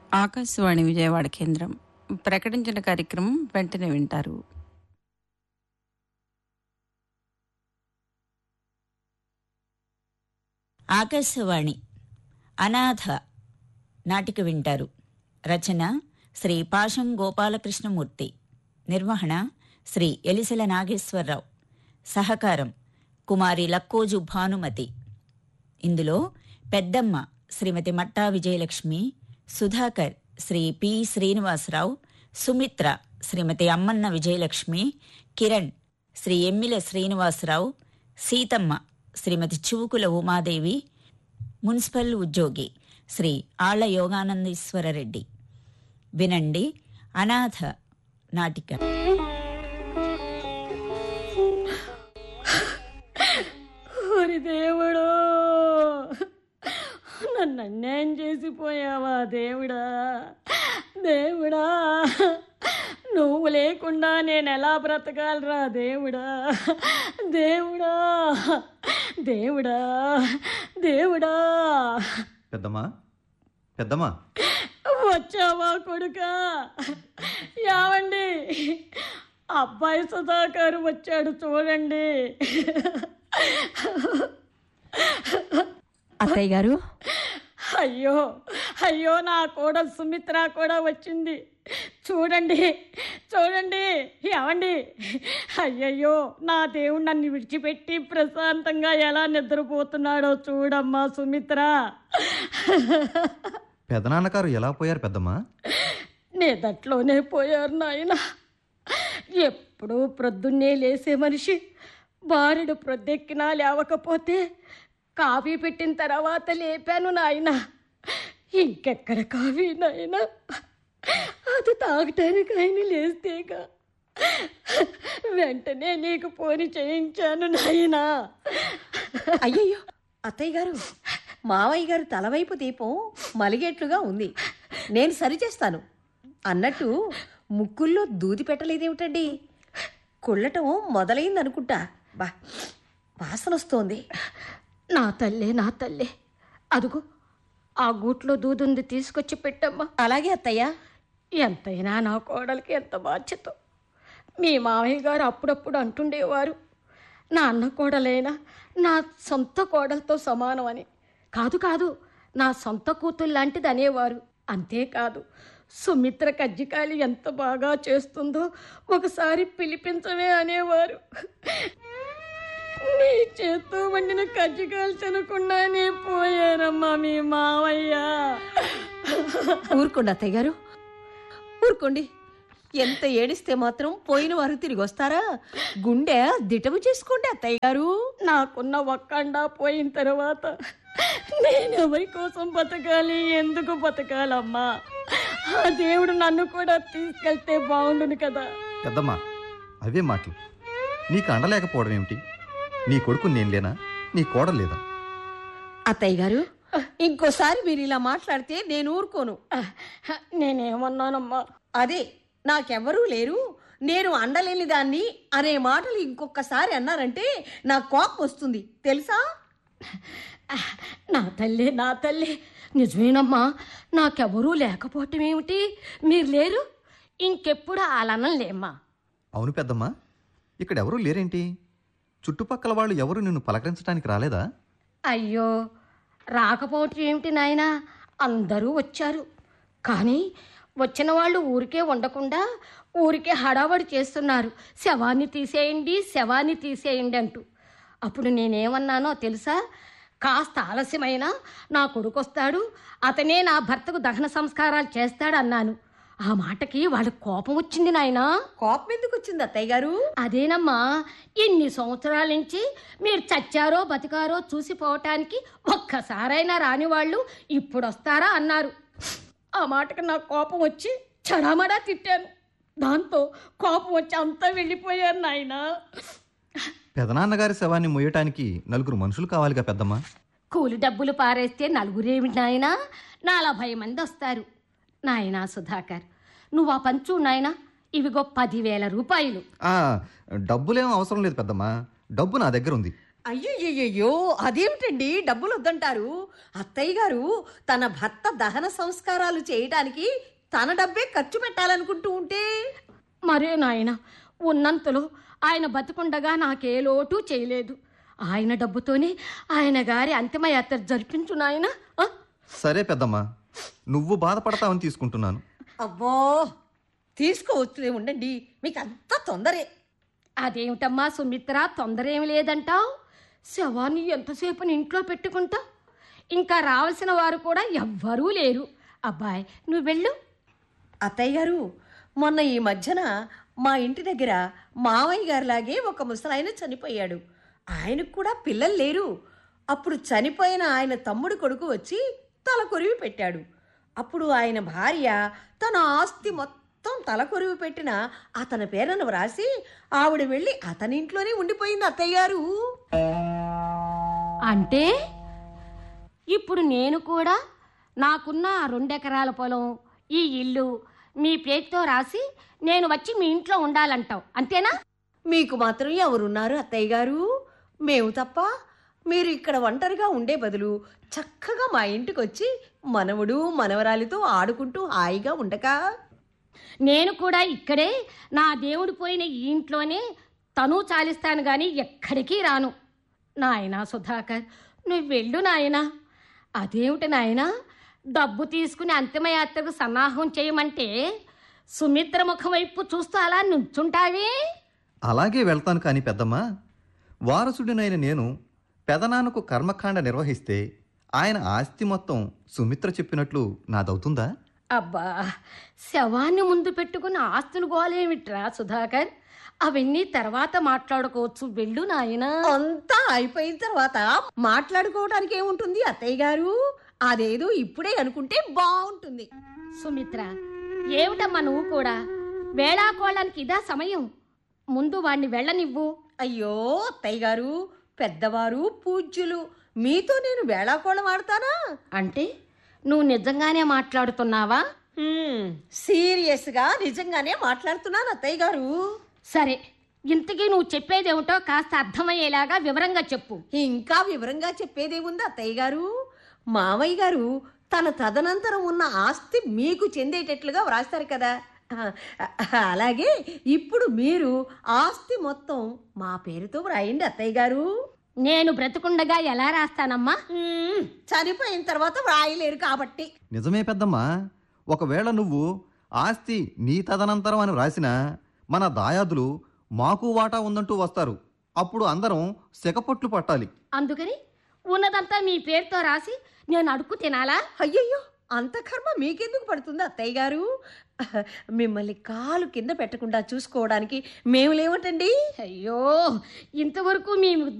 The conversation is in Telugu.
ఆకాశవాణి విజయవాడ కేంద్రం ప్రకటించిన కార్యక్రమం వెంటనే వింటారు ఆకాశవాణి అనాథ నాటిక వింటారు రచన శ్రీ పాషం గోపాలకృష్ణమూర్తి నిర్వహణ శ్రీ ఎలిసెల నాగేశ్వరరావు సహకారం కుమారి లక్కోజు భానుమతి ఇందులో పెద్దమ్మ శ్రీమతి మట్టా విజయలక్ష్మి సుధాకర్ శ్రీ పి శ్రీనివాసరావు సుమిత్ర శ్రీమతి అమ్మన్న విజయలక్ష్మి కిరణ్ శ్రీ ఎమ్మిల శ్రీనివాసరావు సీతమ్మ శ్రీమతి చివుకుల ఉమాదేవి మున్సిపల్ ఉద్యోగి శ్రీ ఆళ్ల యోగానందీశ్వర రెడ్డి వినండి అనాథ నాటిక ఓరి దేవుడు నన్ను అన్యాయం చేసిపోయావా దేవుడా దేవుడా నువ్వు లేకుండా నేను ఎలా బ్రతకాలరా దేవుడా దేవుడా దేవుడా దేవుడా పెద్దమ్మా పెద్దమ్మా వచ్చావా కొడుక యావండి అబ్బాయి సుధాకర్ వచ్చాడు చూడండి అత్తయ్య గారు అయ్యో అయ్యో నా కోడలు సుమిత్ర కూడా వచ్చింది చూడండి చూడండి ఏమండి అయ్యయ్యో నా దేవుడు నన్ను విడిచిపెట్టి ప్రశాంతంగా ఎలా నిద్రపోతున్నాడో చూడమ్మా సుమిత్ర పెదనాన్నగారు ఎలా పోయారు పెద్దమ్మా నిదట్లోనే పోయారు నాయన ఎప్పుడూ ప్రొద్దున్నే లేసే మనిషి బారెడు ప్రొద్దెక్కినా లేవకపోతే కాఫీ పెట్టిన తర్వాత లేపాను నాయన ఇంకెక్కడ కాఫీ నాయన అది తాగటానికి ఆయన లేస్తేగా వెంటనే నీకు పోని చేయించాను నాయనా అయ్యయ్యో అత్తయ్య గారు మావయ్య గారు తలవైపు దీపం మలిగేట్లుగా ఉంది నేను సరిచేస్తాను అన్నట్టు ముక్కుల్లో దూది పెట్టలేదేమిటండి కుళ్ళటం మొదలైందనుకుంటా బా వాసన వస్తోంది నా తల్లే నా తల్లే అదుగో ఆ గూట్లో దూదుంది తీసుకొచ్చి పెట్టమ్మా అలాగే అత్తయ్య ఎంతైనా నా కోడలికి ఎంత బాధ్యత మీ మామయ్య గారు అప్పుడప్పుడు అంటుండేవారు నా అన్న కోడలైనా నా సొంత కోడలతో సమానం అని కాదు కాదు నా సొంత కూతురు లాంటిది అనేవారు అంతేకాదు సుమిత్ర కజ్జికాయలు ఎంత బాగా చేస్తుందో ఒకసారి పిలిపించవే అనేవారు నీ చేత్తో వండిన కజ్జికాయలు తినకుండానే పోయారమ్మా మీ మావయ్య ఊరుకోండి అత్తయ్య గారు ఊరుకోండి ఎంత ఏడిస్తే మాత్రం పోయిన వారు తిరిగి వస్తారా గుండె దిటము చేసుకోండి అత్తయ్య గారు నాకున్న ఒక్కండా పోయిన తర్వాత నేను ఎవరి కోసం బతకాలి ఎందుకు బతకాలమ్మా ఆ దేవుడు నన్ను కూడా తీసుకెళ్తే బాగుండును కదా పెద్దమ్మా అవే మాటలు నీకు అండలేకపోవడం ఏమిటి నీ కొడుకు నేను లేనా నీ కోడలు లేదా అత్తయ్య గారు ఇంకోసారి మీరు ఇలా మాట్లాడితే నేను ఊరుకోను నేనేమన్నానమ్మా అదే నాకెవ్వరూ లేరు నేను అండలేని దాన్ని అనే మాటలు ఇంకొకసారి అన్నారంటే నా కోపం వస్తుంది తెలుసా నా తల్లి నా తల్లి నిజమేనమ్మా నాకెవరూ లేకపోవటం ఏమిటి మీరు లేరు ఇంకెప్పుడు అలానంలేమ్మా అవును పెద్దమ్మా ఇక్కడ ఎవరూ లేరేంటి చుట్టుపక్కల వాళ్ళు ఎవరు నిన్ను పలకరించడానికి రాలేదా అయ్యో రాకపోవటం ఏమిటి నాయనా అందరూ వచ్చారు కానీ వచ్చిన వాళ్ళు ఊరికే ఉండకుండా ఊరికే హడావడి చేస్తున్నారు శవాన్ని తీసేయండి శవాన్ని తీసేయండి అంటూ అప్పుడు నేనేమన్నానో తెలుసా కాస్త ఆలస్యమైనా నా కొడుకు వస్తాడు అతనే నా భర్తకు దహన సంస్కారాలు చేస్తాడు అన్నాను ఆ మాటకి వాళ్ళకి కోపం వచ్చింది నాయనా కోపం ఎందుకు వచ్చింది అత్తయ్య గారు అదేనమ్మా ఇన్ని సంవత్సరాల నుంచి మీరు చచ్చారో బతికారో చూసిపోవటానికి ఒక్కసారైనా రాని వాళ్ళు ఇప్పుడు వస్తారా అన్నారు ఆ మాటకి నాకు కోపం వచ్చి చడామడా తిట్టాను దాంతో కోపం వచ్చి అంతా వెళ్ళిపోయారు నాయన పెదనాన్నగారి శవాన్ని మొయ్యటానికి నలుగురు మనుషులు కావాలిగా పెద్దమ్మా కూలి డబ్బులు పారేస్తే నలుగురేమిటి నాయనా నలభై మంది వస్తారు నాయనా సుధాకర్ నువ్వు ఆ పంచు నాయనా ఇవిగో పదివేల రూపాయలు ఆ, డబ్బులేం అవసరం లేదు పెద్దమ్మా డబ్బు నా దగ్గర ఉంది అయ్యయ్యో అదేమిటండి డబ్బులు వద్దంటారు అత్తయ్య గారు తన భర్త దహన సంస్కారాలు చేయడానికి తన డబ్బే ఖర్చు పెట్టాలనుకుంటూ ఉంటే మరే నాయన ఉన్నంతలో ఆయన బతికుండగా నాకే లోటు చేయలేదు ఆయన డబ్బుతోనే ఆయన గారి అంతిమయాత్ర జరిపించు నాయన ఆ? సరే పెద్దమ్మా నువ్వు బాధపడతావని తీసుకుంటున్నాను అబ్బో తీసుకోవచ్చులే ఉండండి మీకు అంత తొందరే అదేమిటమ్మా సుమిత్ర తొందర ఏమి లేదంటావు శవాన్ని ఎంతసేపు నీ ఇంట్లో పెట్టుకుంటా ఇంకా రావాల్సిన వారు కూడా ఎవ్వరూ లేరు అబ్బాయి నువ్వు వెళ్ళు అత్తయ్య గారు మొన్న ఈ మధ్యన మా ఇంటి దగ్గర మావయ్య గారిలాగే ఒక ముసలాయన చనిపోయాడు ఆయనకు కూడా పిల్లలు లేరు అప్పుడు చనిపోయిన ఆయన తమ్ముడు కొడుకు వచ్చి తల కొరివి పెట్టాడు అప్పుడు ఆయన భార్య తన ఆస్తి మొత్తం తల కొరివి పెట్టిన అతని పేరును వ్రాసి ఆవిడ వెళ్ళి అతని ఇంట్లోనే ఉండిపోయింది అత్తయ్య గారు అంటే ఇప్పుడు నేను కూడా నాకున్న ఆ రెండెకరాల పొలం ఈ ఇల్లు మీ పేరుతో రాసి నేను వచ్చి మీ ఇంట్లో ఉండాలంటావు అంతేనా మీకు మాత్రం ఎవరున్నారు అత్తయ్య గారు మేము తప్ప మీరు ఇక్కడ ఒంటరిగా ఉండే బదులు చక్కగా మా ఇంటికి వచ్చి మనవడు మనవరాలితో ఆడుకుంటూ హాయిగా ఉండక నేను కూడా ఇక్కడే నా దేవుడు పోయిన ఈ ఇంట్లోనే తను చాలిస్తాను గాని ఎక్కడికి రాను నాయనా సుధాకర్ నువ్వు వెళ్ళు నాయనా అదేమిటి నాయనా డబ్బు తీసుకుని అంతిమయాత్రకు సన్నాహం చేయమంటే సుమిత్ర ముఖం వైపు చూస్తూ అలా నుంచుంటావే అలాగే వెళ్తాను కానీ పెద్దమ్మా వారసుడినైన నేను పెదనాన్నకు కర్మకాండ నిర్వహిస్తే ఆయన ఆస్తి మొత్తం సుమిత్ర చెప్పినట్లు నాదవుతుందా అబ్బా శవాన్ని ముందు పెట్టుకుని ఆస్తులు గోలేమిట్రా సుధాకర్ అవన్నీ తర్వాత మాట్లాడుకోవచ్చు వెళ్ళు నాయనా అంతా అయిపోయిన తర్వాత మాట్లాడుకోవడానికి ఏముంటుంది అత్తయ్య గారు అదేదో ఇప్పుడే అనుకుంటే బాగుంటుంది సుమిత్ర ఏమిటమ్మా నువ్వు కూడా వేళాకోళానికి ఇదా సమయం ముందు వాణ్ణి వెళ్ళనివ్వు అయ్యో అత్తయ్య గారు పెద్దవారు పూజ్యులు మీతో నేను వేళాకోళం ఆడతానా అంటే నువ్వు నిజంగానే మాట్లాడుతున్నావా హ్మ్, సీరియస్గా నిజంగానే మాట్లాడుతున్నాను అత్తయ్య గారు సరే ఇంతకీ నువ్వు చెప్పేదేమిటో కాస్త అర్థమయ్యేలాగా వివరంగా చెప్పు ఇంకా వివరంగా చెప్పేదేముంది అత్తయ్య గారు మామయ్య గారు తన తదనంతరం ఉన్న ఆస్తి మీకు చెందేటట్లుగా వ్రాస్తారు కదా ఆ, అలాగే ఇప్పుడు మీరు ఆస్తి మొత్తం మా పేరుతో వ్రాయండి అత్తయ్య గారు నేను బ్రతుకుండగా ఎలా రాస్తానమ్మా మ్మ్, చనిపోయిన తర్వాత వ్రాయలేరు కాబట్టి నిజమే పెద్దమ్మా ఒకవేళ నువ్వు ఆస్తి నీ తదనంతరం అని వ్రాసినా మన దాయాదులు మాకు వాటా ఉందంటూ వస్తారు అప్పుడు అందరం సిగపొట్లు పట్టాలి అందుకని ఉన్నదంతా మీ పేరుతో రాసి నేను అడుక్కు తినాలా అయ్యయ్యో అంత కర్మ మీకెందుకు పడుతుంది అత్తయ్య గారు మిమ్మల్ని కాలు కింద పెట్టకుండా చూసుకోవడానికి మేము లేవటండి అయ్యో ఇంతవరకు మీ